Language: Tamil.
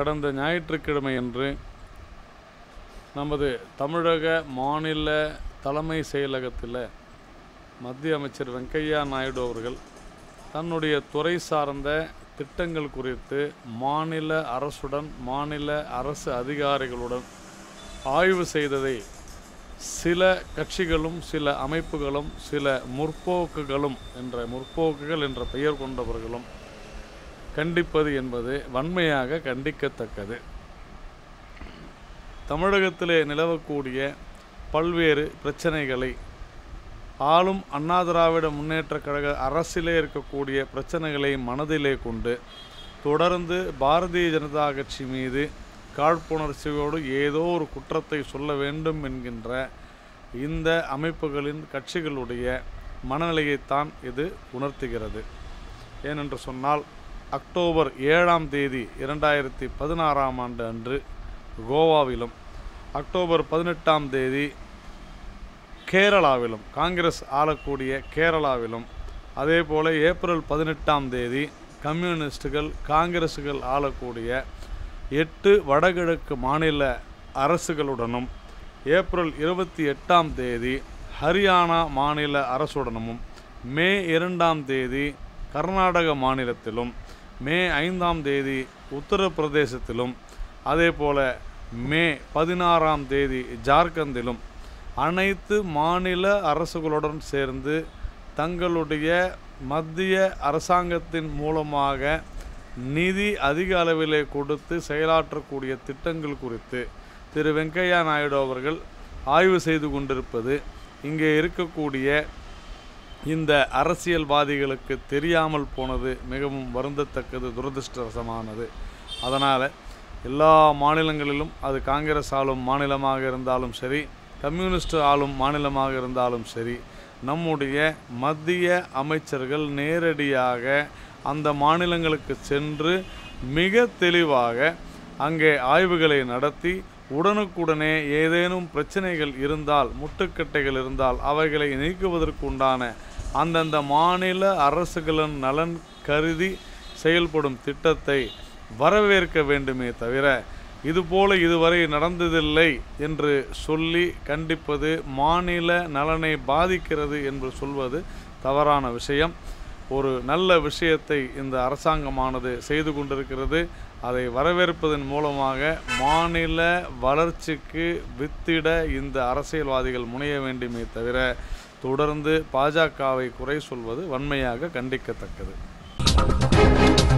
கடந்த ஞாயிற்றுக்கிழமை அன்று நமது தமிழக மாநில தலைமை செயலகத்தில் மத்திய அமைச்சர் வெங்கையா நாயுடு அவர்கள் தன்னுடைய துறை சார்ந்த திட்டங்கள் குறித்து மாநில அரசுடன் மாநில அரசு அதிகாரிகளுடன் ஆய்வு செய்ததை சில கட்சிகளும் சில அமைப்புகளும் சில முற்போக்குகளும் என்ற முற்போக்குகள் என்ற பெயர் கொண்டவர்களும் கண்டிப்பது என்பது வன்மையாக கண்டிக்கத்தக்கது தமிழகத்திலே நிலவக்கூடிய பல்வேறு பிரச்சனைகளை ஆளும் அண்ணா திராவிட முன்னேற்றக் கழக அரசிலே இருக்கக்கூடிய பிரச்சனைகளை மனதிலே கொண்டு தொடர்ந்து பாரதிய ஜனதா கட்சி மீது காழ்ப்புணர்ச்சியோடு ஏதோ ஒரு குற்றத்தை சொல்ல வேண்டும் என்கின்ற இந்த அமைப்புகளின் கட்சிகளுடைய மனநிலையைத்தான் இது உணர்த்துகிறது ஏனென்று சொன்னால் அக்டோபர் ஏழாம் தேதி இரண்டாயிரத்தி பதினாறாம் ஆண்டு அன்று கோவாவிலும் அக்டோபர் பதினெட்டாம் தேதி கேரளாவிலும் காங்கிரஸ் ஆளக்கூடிய கேரளாவிலும் அதே போல் ஏப்ரல் பதினெட்டாம் தேதி கம்யூனிஸ்டுகள் காங்கிரஸுகள் ஆளக்கூடிய எட்டு வடகிழக்கு மாநில அரசுகளுடனும் ஏப்ரல் இருபத்தி எட்டாம் தேதி ஹரியானா மாநில அரசுடனும் மே இரண்டாம் தேதி கர்நாடக மாநிலத்திலும் மே ஐந்தாம் தேதி உத்தரப்பிரதேசத்திலும் அதே போல மே பதினாறாம் தேதி ஜார்க்கண்டிலும் அனைத்து மாநில அரசுகளுடன் சேர்ந்து தங்களுடைய மத்திய அரசாங்கத்தின் மூலமாக நிதி அதிக அளவிலே கொடுத்து செயலாற்றக்கூடிய திட்டங்கள் குறித்து திரு வெங்கையா நாயுடு அவர்கள் ஆய்வு செய்து கொண்டிருப்பது இங்கே இருக்கக்கூடிய இந்த அரசியல்வாதிகளுக்கு தெரியாமல் போனது மிகவும் வருந்தத்தக்கது துரதிருஷ்டவசமானது அதனால் எல்லா மாநிலங்களிலும் அது காங்கிரஸ் ஆளும் மாநிலமாக இருந்தாலும் சரி கம்யூனிஸ்ட் ஆளும் மாநிலமாக இருந்தாலும் சரி நம்முடைய மத்திய அமைச்சர்கள் நேரடியாக அந்த மாநிலங்களுக்கு சென்று மிக தெளிவாக அங்கே ஆய்வுகளை நடத்தி உடனுக்குடனே ஏதேனும் பிரச்சனைகள் இருந்தால் முட்டுக்கட்டைகள் இருந்தால் அவைகளை நீக்குவதற்குண்டான அந்தந்த மாநில அரசுகளின் நலன் கருதி செயல்படும் திட்டத்தை வரவேற்க வேண்டுமே தவிர இதுபோல இதுவரை நடந்ததில்லை என்று சொல்லி கண்டிப்பது மாநில நலனை பாதிக்கிறது என்று சொல்வது தவறான விஷயம் ஒரு நல்ல விஷயத்தை இந்த அரசாங்கமானது செய்து கொண்டிருக்கிறது அதை வரவேற்பதன் மூலமாக மாநில வளர்ச்சிக்கு வித்திட இந்த அரசியல்வாதிகள் முனைய வேண்டுமே தவிர தொடர்ந்து பாஜகவை குறை சொல்வது வன்மையாக கண்டிக்கத்தக்கது